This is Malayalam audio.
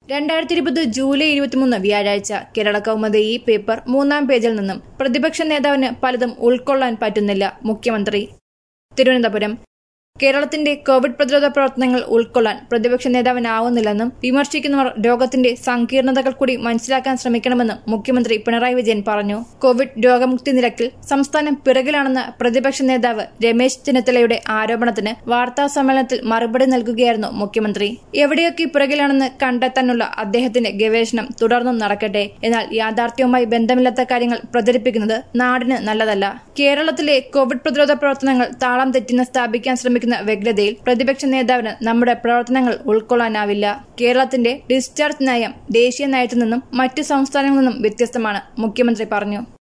രണ്ടായിരത്തി ഇരുപത് ജൂലൈ ഇരുപത്തിമൂന്ന് വ്യാഴാഴ്ച കേരള കൗമുദി ഈ പേപ്പർ മൂന്നാം പേജിൽ നിന്നും പ്രതിപക്ഷ നേതാവിന് പലതും ഉൾക്കൊള്ളാൻ പറ്റുന്നില്ല മുഖ്യമന്ത്രി തിരുവനന്തപുരം കേരളത്തിന്റെ കോവിഡ് പ്രതിരോധ പ്രവർത്തനങ്ങൾ ഉൾക്കൊള്ളാൻ പ്രതിപക്ഷ നേതാവിനാവുന്നില്ലെന്നും വിമർശിക്കുന്നവർ രോഗത്തിന്റെ സങ്കീർണതകൾ കൂടി മനസ്സിലാക്കാൻ ശ്രമിക്കണമെന്നും മുഖ്യമന്ത്രി പിണറായി വിജയൻ പറഞ്ഞു കോവിഡ് രോഗമുക്തി നിരക്കിൽ സംസ്ഥാനം പിറകിലാണെന്ന പ്രതിപക്ഷ നേതാവ് രമേശ് ചെന്നിത്തലയുടെ ആരോപണത്തിന് വാർത്താ സമ്മേളനത്തിൽ മറുപടി നൽകുകയായിരുന്നു മുഖ്യമന്ത്രി എവിടെയൊക്കെ പിറകിലാണെന്ന് കണ്ടെത്താനുള്ള അദ്ദേഹത്തിന്റെ ഗവേഷണം തുടർന്നും നടക്കട്ടെ എന്നാൽ യാഥാർത്ഥ്യവുമായി ബന്ധമില്ലാത്ത കാര്യങ്ങൾ പ്രചരിപ്പിക്കുന്നത് നാടിന് നല്ലതല്ല കേരളത്തിലെ കോവിഡ് പ്രതിരോധ പ്രവർത്തനങ്ങൾ താളം തെറ്റിന് സ്ഥാപിക്കാൻ ശ്രമിക്കുന്ന വ്യഗ്രതയിൽ പ്രതിപക്ഷ നേതാവിന് നമ്മുടെ പ്രവർത്തനങ്ങൾ ഉൾക്കൊള്ളാനാവില്ല കേരളത്തിന്റെ ഡിസ്ചാർജ് നയം ദേശീയ നയത്തിൽ നിന്നും മറ്റ് സംസ്ഥാനങ്ങളിൽ നിന്നും വ്യത്യസ്തമാണ് മുഖ്യമന്ത്രി പറഞ്ഞു